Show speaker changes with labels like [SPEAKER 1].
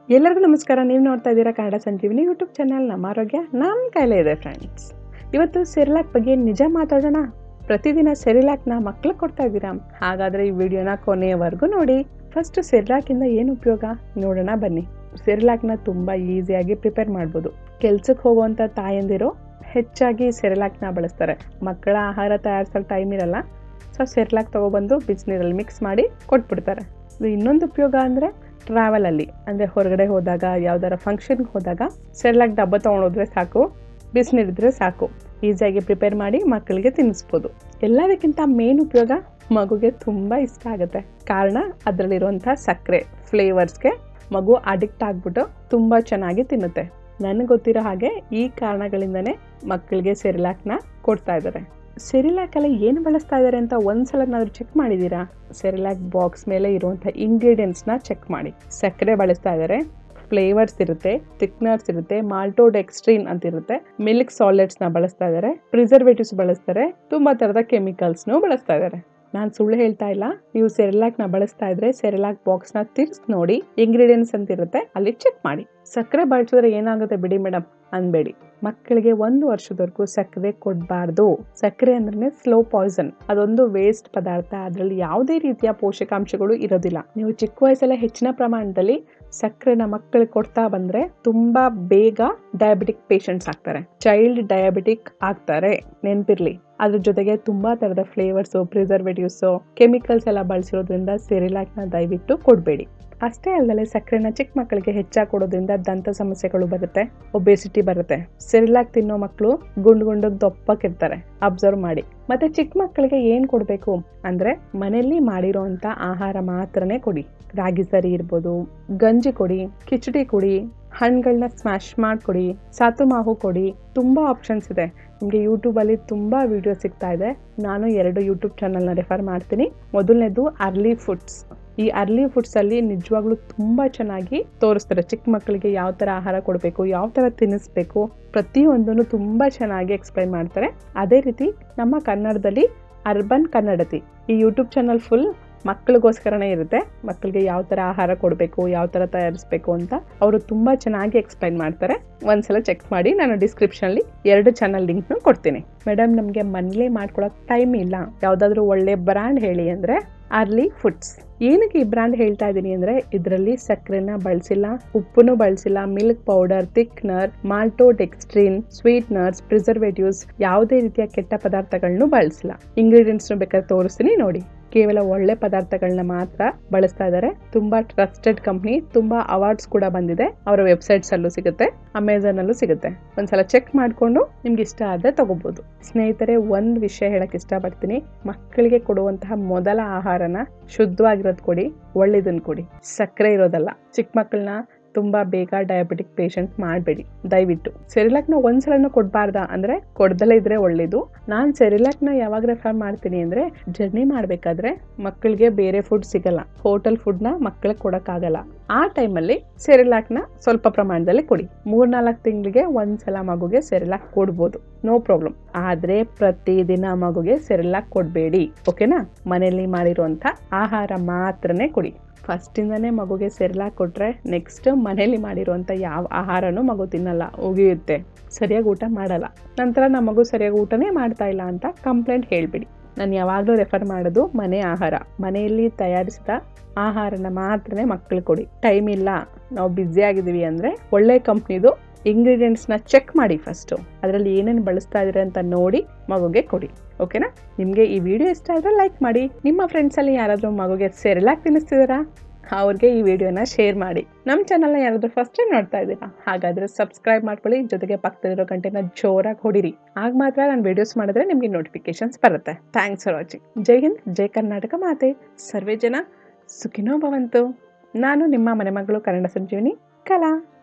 [SPEAKER 1] ಎಲ್ಲರಿಗೂ ನಮಸ್ಕಾರ ನೀವು ನೋಡ್ತಾ ಇದ್ದೀರಾ ಕನ್ನಡ ಸಂಜೀವಿನಿ ಯೂಟ್ಯೂಬ್ ಚಾನಲ್ ನಮ್ಮ ಆರೋಗ್ಯ ನಮ್ಮ ಕೈಲೇ ಇದೆ ಫ್ರೆಂಡ್ಸ್ ಇವತ್ತು ಸೆರಿಲಾಕ್ ಬಗ್ಗೆ ನಿಜ ಮಾತಾಡೋಣ ಪ್ರತಿದಿನ ಸೆರಿಲಾಕ್ನ ಮಕ್ಳಿಗೆ ಕೊಡ್ತಾ ಇದ್ದೀರಾ ಹಾಗಾದರೆ ಈ ವಿಡಿಯೋನ ಕೊನೆಯವರೆಗೂ ನೋಡಿ ಫಸ್ಟ್ ಸೆರಿಲಾಕಿಂದ ಏನು ಉಪಯೋಗ ನೋಡೋಣ ಬನ್ನಿ ಸೆರಿಲಾಕ್ನ ತುಂಬ ಈಸಿಯಾಗಿ ಪ್ರಿಪೇರ್ ಮಾಡ್ಬೋದು ಕೆಲ್ಸಕ್ಕೆ ಹೋಗುವಂಥ ತಾಯಂದಿರು ಹೆಚ್ಚಾಗಿ ಸೆರಿಲಾಕ್ನ ಬಳಸ್ತಾರೆ ಮಕ್ಕಳ ಆಹಾರ ತಯಾರಿಸಲು ಟೈಮ್ ಇರಲ್ಲ ಸೊ ಸೆರ್ಲಾಕ್ ತೊಗೊಬಂದು ಬಿಸಿನೀರಲ್ಲಿ ಮಿಕ್ಸ್ ಮಾಡಿ ಕೊಟ್ಬಿಡ್ತಾರೆ ಇದು ಇನ್ನೊಂದು ಉಪಯೋಗ ಅಂದರೆ ಟ್ರಾವೆಲಲ್ಲಿ ಅಂದರೆ ಹೊರಗಡೆ ಹೋದಾಗ ಯಾವ್ದಾರ ಫಂಕ್ಷನ್ಗೆ ಹೋದಾಗ ಸೆರ್ಲಾಕ್ ಡಬ್ಬ ತೊಗೊಂಡೋದ್ರೆ ಸಾಕು ಬಿಸಿನೀರಿದ್ರೆ ಸಾಕು ಈಸಿಯಾಗಿ ಪ್ರಿಪೇರ್ ಮಾಡಿ ಮಕ್ಕಳಿಗೆ ತಿನ್ನಿಸ್ಬೋದು ಎಲ್ಲದಕ್ಕಿಂತ ಮೇನ್ ಉಪಯೋಗ ಮಗುಗೆ ತುಂಬ ಇಷ್ಟ ಆಗುತ್ತೆ ಕಾರಣ ಅದರಲ್ಲಿರುವಂಥ ಸಕ್ಕರೆ ಫ್ಲೇವರ್ಸ್ಗೆ ಮಗು ಅಡಿಕ್ಟ್ ಆಗಿಬಿಟ್ಟು ತುಂಬ ಚೆನ್ನಾಗಿ ತಿನ್ನುತ್ತೆ ನನಗೆ ಗೊತ್ತಿರೋ ಹಾಗೆ ಈ ಕಾರಣಗಳಿಂದನೇ ಮಕ್ಕಳಿಗೆ ಸೆರಿಲಾಕ್ನ ಕೊಡ್ತಾ ಇದ್ದಾರೆ ಸೆರಿಲಾಕಲ್ಲಿ ಏನು ಬಳಸ್ತಾ ಇದ್ದಾರೆ ಅಂತ ಒಂದ್ಸಲನಾದ್ರೂ ಚೆಕ್ ಮಾಡಿದ್ದೀರಾ ಸೆರಿಲಾಕ್ ಬಾಕ್ಸ್ ಮೇಲೆ ಇರುವಂಥ ಇಂಗ್ರೀಡಿಯೆಂಟ್ಸ್ನ ಚೆಕ್ ಮಾಡಿ ಸಕ್ಕರೆ ಬಳಸ್ತಾ ಇದ್ದಾರೆ ಫ್ಲೇವರ್ಸ್ ಇರುತ್ತೆ ಥಿಕ್ನರ್ಸ್ ಇರುತ್ತೆ ಮಾಲ್ಟೋಡ್ ಎಕ್ಸ್ಟ್ರೀನ್ ಅಂತ ಇರುತ್ತೆ ಮಿಲ್ಕ್ ಸಾಲಿಡ್ಸ್ನ ಬಳಸ್ತಾ ಇದ್ದಾರೆ ಪ್ರಿಸರ್ವೇಟಿವ್ಸ್ ಬಳಸ್ತಾರೆ ತುಂಬ ಥರದ ಕೆಮಿಕಲ್ಸ್ನು ಬಳಸ್ತಾ ಇದ್ದಾರೆ ನಾನು ಸುಳ್ಳು ಹೇಳ್ತಾ ಇಲ್ಲ ನೀವು ಸೆರಿಲಾಕ್ನ ಬಳಸ್ತಾ ಇದ್ರೆ ಸೆರಿಲಾಕ್ ಬಾಕ್ಸ್ನ ತಿರ್ಸ್ ನೋಡಿ ಇಂಗ್ರೀಡಿಯೆಂಟ್ಸ್ ಅಂತ ಇರುತ್ತೆ ಅಲ್ಲಿ ಚೆಕ್ ಮಾಡಿ ಸಕ್ಕರೆ ಬಳಸಿದ್ರೆ ಏನಾಗುತ್ತೆ ಬಿಡಿ ಮೇಡಮ್ ಅನ್ಬೇಡಿ ಮಕ್ಕಳಿಗೆ ಒಂದು ವರ್ಷದವರೆಗೂ ಸಕ್ಕರೆ ಕೊಡಬಾರ್ದು ಸಕ್ಕರೆ ಅಂದ್ರೆ ಸ್ಲೋ ಪಾಯ್ಸನ್ ಅದೊಂದು ವೇಸ್ಟ್ ಪದಾರ್ಥ ಅದರಲ್ಲಿ ಯಾವುದೇ ರೀತಿಯ ಪೋಷಕಾಂಶಗಳು ಇರೋದಿಲ್ಲ ನೀವು ಚಿಕ್ಕ ವಯಸ್ಸಲ್ಲೇ ಹೆಚ್ಚಿನ ಪ್ರಮಾಣದಲ್ಲಿ ಸಕ್ಕರೆನ ಮಕ್ಕಳಿಗೆ ಕೊಡ್ತಾ ಬಂದ್ರೆ ತುಂಬಾ ಬೇಗ ಡಯಾಬಿಟಿಕ್ ಪೇಷಂಟ್ಸ್ ಆಗ್ತಾರೆ ಚೈಲ್ಡ್ ಡಯಾಬಿಟಿಕ್ ಆಗ್ತಾರೆ ನೆನ್ಪಿರ್ಲಿ ಅದ್ರ ಜೊತೆಗೆ ತುಂಬಾ ತರದ ಫ್ಲೇವರ್ಸು ಪ್ರಿಸರ್ವೇಟಿವ್ಸು ಕೆಮಿಕಲ್ಸ್ ಎಲ್ಲ ಬಳಸಿರೋದ್ರಿಂದ ಸೆರಿಲಾಕ್ನ ದಯವಿಟ್ಟು ಕೊಡಬೇಡಿ ಅಷ್ಟೇ ಅಲ್ಲದೆ ಸಕ್ಕರೆನ ಚಿಕ್ಕ ಮಕ್ಕಳಿಗೆ ಹೆಚ್ಚಾಗಿ ಕೊಡೋದ್ರಿಂದ ದಂತ ಸಮಸ್ಯೆಗಳು ಬರುತ್ತೆ ಒಬೆಸಿಟಿ ಬರುತ್ತೆ ಸೆರಿಲಾಕ್ ತಿನ್ನೋ ಮಕ್ಕಳು ಗುಂಡು ಗುಂಡಗ್ ದಪ್ಪಕ್ಕಿರ್ತಾರೆ ಅಬ್ಸರ್ವ್ ಮಾಡಿ ಮತ್ತೆ ಚಿಕ್ಕ ಮಕ್ಕಳಿಗೆ ಏನ್ ಕೊಡಬೇಕು ಅಂದ್ರೆ ಮನೆಯಲ್ಲಿ ಮಾಡಿರೋಂಥ ಆಹಾರ ಮಾತ್ರನೇ ಕೊಡಿ ರಾಗಿ ಸರಿ ಇರ್ಬೋದು ಗಂಜಿ ಕೊಡಿ ಕಿಚಡಿ ಕೊಡಿ ಹಣ್ಣುಗಳನ್ನ ಸ್ಮ್ಯಾಶ್ ಮಾಡಿಕೊಡಿ ಸಾತು ಮಾವು ಕೊಡಿ ತುಂಬ ಆಪ್ಷನ್ಸ್ ಇದೆ ನಿಮಗೆ ಯೂಟ್ಯೂಬಲ್ಲಿ ತುಂಬ ವಿಡಿಯೋ ಸಿಗ್ತಾ ಇದೆ ನಾನು ಎರಡು ಯೂಟ್ಯೂಬ್ ಚಾನಲ್ನ ರೆಫರ್ ಮಾಡ್ತೀನಿ ಮೊದಲನೇದು ಅರ್ಲಿ ಫುಡ್ಸ್ ಈ ಅರ್ಲಿ ಫುಡ್ಸ್ ಅಲ್ಲಿ ನಿಜವಾಗ್ಲೂ ತುಂಬಾ ಚೆನ್ನಾಗಿ ತೋರಿಸ್ತಾರೆ ಚಿಕ್ಕ ಮಕ್ಕಳಿಗೆ ಯಾವ ತರ ಆಹಾರ ಕೊಡಬೇಕು ಯಾವ ತರ ತಿನ್ನಿಸ್ಬೇಕು ಪ್ರತಿಯೊಂದನ್ನು ತುಂಬಾ ಚೆನ್ನಾಗಿ ಎಕ್ಸ್ಪ್ಲೈನ್ ಮಾಡ್ತಾರೆ ಅದೇ ರೀತಿ ನಮ್ಮ ಕನ್ನಡದಲ್ಲಿ ಅರ್ಬನ್ ಕನ್ನಡತಿ ಈ ಯೂಟ್ಯೂಬ್ ಚಾನಲ್ ಫುಲ್ ಮಕ್ಕಳಿಗೋಸ್ಕರನೇ ಇರುತ್ತೆ ಮಕ್ಕಳಿಗೆ ಯಾವ ಥರ ಆಹಾರ ಕೊಡಬೇಕು ಯಾವ ಥರ ತಯಾರಿಸ್ಬೇಕು ಅಂತ ಅವರು ತುಂಬ ಚೆನ್ನಾಗಿ ಎಕ್ಸ್ಪ್ಲೈನ್ ಮಾಡ್ತಾರೆ ಒಂದ್ಸಲ ಚೆಕ್ ಮಾಡಿ ನಾನು ಡಿಸ್ಕ್ರಿಪ್ಷನಲ್ಲಿ ಎರಡು ಚಾನಲ್ ಲಿಂಕ್ನು ಕೊಡ್ತೀನಿ ಮೇಡಮ್ ನಮಗೆ ಮನೇಲಿ ಮಾಡ್ಕೊಳಕ್ಕೆ ಟೈಮ್ ಇಲ್ಲ ಯಾವುದಾದ್ರೂ ಒಳ್ಳೆ ಬ್ರ್ಯಾಂಡ್ ಹೇಳಿ ಅಂದರೆ ಅರ್ಲಿ ಫುಡ್ಸ್ ಏನಕ್ಕೆ ಈ ಬ್ರ್ಯಾಂಡ್ ಹೇಳ್ತಾ ಇದ್ದೀನಿ ಅಂದ್ರೆ ಇದರಲ್ಲಿ ಸಕ್ಕರೆನ ಬಳಸಿಲ್ಲ ಉಪ್ಪನ್ನು ಬಳಸಿಲ್ಲ milk powder thickener maltodextrin sweeteners preservatives ಯಾವುದೇ ರೀತಿಯ ಕೆಟ್ಟ ಪದಾರ್ಥಗಳನ್ನು ಬಳಸಿಲ್ಲ ಇಂಗ್ರೀಡಿಯೆಂಟ್ಸ್ ಬೇಕಾದ್ರೆ ತೋರಿಸ್ತೀನಿ ನೋಡಿ ಕೇವಲ ಒಳ್ಳೆ ಪದಾರ್ಥಗಳನ್ನ ಮಾತ್ರ ಬಳಸ್ತಾ ಇದ್ದಾರೆ ತುಂಬಾ ಟ್ರಸ್ಟೆಡ್ ಕಂಪ್ನಿ ತುಂಬಾ ಅವಾರ್ಡ್ಸ್ ಕೂಡ ಬಂದಿದೆ ಅವರ ವೆಬ್ಸೈಟ್ಸ್ ಅಲ್ಲೂ ಸಿಗುತ್ತೆ ಅಮೆಝಾನ್ ಅಲ್ಲೂ ಸಿಗುತ್ತೆ ಒಂದ್ಸಲ ಚೆಕ್ ಮಾಡ್ಕೊಂಡು ನಿಮ್ಗೆ ಇಷ್ಟ ಆದ್ರೆ ತಗೋಬಹುದು ಸ್ನೇಹಿತರೆ ಒಂದ್ ವಿಷಯ ಹೇಳಕ್ ಇಷ್ಟಪಡ್ತೀನಿ ಮಕ್ಕಳಿಗೆ ಕೊಡುವಂತಹ ಮೊದಲ ಆಹಾರನ ಶುದ್ಧವಾಗಿರೋದು ಕೊಡಿ ಒಳ್ಳೇದನ್ನ ಕೊಡಿ ಸಕ್ಕರೆ ಇರೋದಲ್ಲ ಚಿಕ್ಕ ಮಕ್ಕಳನ್ನ ತುಂಬಾ ಬೇಗ ಡಯಾಬಿಟಿಕ್ ಪೇಷಂಟ್ ಮಾಡಬೇಡಿ ದಯವಿಟ್ಟು ಸೆರಿಲಾಕ್ನ ಒಂದ್ಸಲನೂ ಕೊಡಬಾರ್ದ ಅಂದ್ರೆ ಕೊಡ್ದಲೇ ಇದ್ರೆ ಒಳ್ಳೇದು ನಾನು ಸೆರಿಲಾಕ್ನ ಯಾವಾಗ ರೆಫರ್ ಮಾಡ್ತೀನಿ ಅಂದ್ರೆ ಜರ್ನಿ ಮಾಡಬೇಕಾದ್ರೆ ಮಕ್ಕಳಿಗೆ ಬೇರೆ ಫುಡ್ ಸಿಗಲ್ಲ ಹೋಟೆಲ್ ಫುಡ್ನ ಮಕ್ಕಳಿಗೆ ಕೊಡೋಕ್ಕಾಗಲ್ಲ ಆ ಟೈಮಲ್ಲಿ ಸೆರಿಲಾಕ್ನ ಸ್ವಲ್ಪ ಪ್ರಮಾಣದಲ್ಲಿ ಕೊಡಿ ಮೂರ್ನಾಲ್ಕು ತಿಂಗಳಿಗೆ ಒಂದ್ಸಲ ಮಗುಗೆ ಸೆರಿಲಾಕ್ ಕೊಡ್ಬೋದು ನೋ ಪ್ರಾಬ್ಲಮ್ ಆದ್ರೆ ಪ್ರತಿದಿನ ಮಗುಗೆ ಸೆರಿಲಾಕ್ ಕೊಡಬೇಡಿ ಓಕೆನಾ ಮನೆಯಲ್ಲಿ ಮಾಡಿರುವಂಥ ಆಹಾರ ಮಾತ್ರನೇ ಕೊಡಿ ಫಸ್ಟಿಂದನೇ ಮಗುಗೆ ಸೆರ್ಲಾಕ್ ಕೊಟ್ರೆ ನೆಕ್ಸ್ಟ್ ಮನೇಲಿ ಮಾಡಿರುವಂಥ ಯಾವ ಆಹಾರನೂ ಮಗು ತಿನ್ನಲ್ಲ ಉಗಿಯುತ್ತೆ ಸರಿಯಾಗಿ ಊಟ ಮಾಡಲ್ಲ ನಂತರ ನಮ್ಮ ಮಗು ಸರಿಯಾಗಿ ಊಟನೇ ಮಾಡ್ತಾ ಇಲ್ಲ ಅಂತ ಕಂಪ್ಲೇಂಟ್ ಹೇಳ್ಬಿಡಿ ನಾನು ಯಾವಾಗಲೂ ರೆಫರ್ ಮಾಡೋದು ಮನೆ ಆಹಾರ ಮನೆಯಲ್ಲಿ ತಯಾರಿಸಿದ ಆಹಾರನ ಮಾತ್ರನೇ ಮಕ್ಕಳಿಗೆ ಕೊಡಿ ಟೈಮ್ ಇಲ್ಲ ನಾವು ಬ್ಯುಸಿ ಆಗಿದ್ದೀವಿ ಅಂದರೆ ಒಳ್ಳೆ ಕಂಪ್ನಿದು ಇಂಗ್ರೀಡಿಯೆಂಟ್ಸ್ನ ಚೆಕ್ ಮಾಡಿ ಫಸ್ಟು ಅದರಲ್ಲಿ ಏನೇನು ಬಳಸ್ತಾ ಇದ್ದಾರೆ ಅಂತ ನೋಡಿ ಮಗುಗೆ ಕೊಡಿ ಓಕೆನಾ ನಿಮಗೆ ಈ ವಿಡಿಯೋ ಇಷ್ಟ ಆದರೆ ಲೈಕ್ ಮಾಡಿ ನಿಮ್ಮ ಫ್ರೆಂಡ್ಸಲ್ಲಿ ಯಾರಾದರೂ ಮಗುಗೆ ಸೆರಿಲಾಕ್ ತಿನ್ನಿಸ್ತಿದ್ದೀರಾ ಅವ್ರಿಗೆ ಈ ವಿಡಿಯೋನ ಶೇರ್ ಮಾಡಿ ನಮ್ಮ ಚಾನಲ್ನ ಯಾರಾದರೂ ಫಸ್ಟ್ ಟೈಮ್ ನೋಡ್ತಾ ಇದ್ದೀರಾ ಹಾಗಾದರೆ ಸಬ್ಸ್ಕ್ರೈಬ್ ಮಾಡ್ಕೊಳ್ಳಿ ಜೊತೆಗೆ ಪಕ್ಕದಲ್ಲಿರೋ ಗಂಟೆನ ಜೋರಾಗಿ ಹೊಡಿರಿ ಆಗ ಮಾತ್ರ ನಾನು ವಿಡಿಯೋಸ್ ಮಾಡಿದ್ರೆ ನಿಮಗೆ ನೋಟಿಫಿಕೇಶನ್ಸ್ ಬರುತ್ತೆ thanks for watching Jai Hind Jai Karnataka ಮಾತೆ ಸರ್ವೇ ಜನ ಸುಖಿನೋ ಭವಂತು ನಾನು ನಿಮ್ಮ ಮನೆ ಮಗಳು ಕನ್ನಡ ಸಂಜೀವಿನಿ ಕಲಾ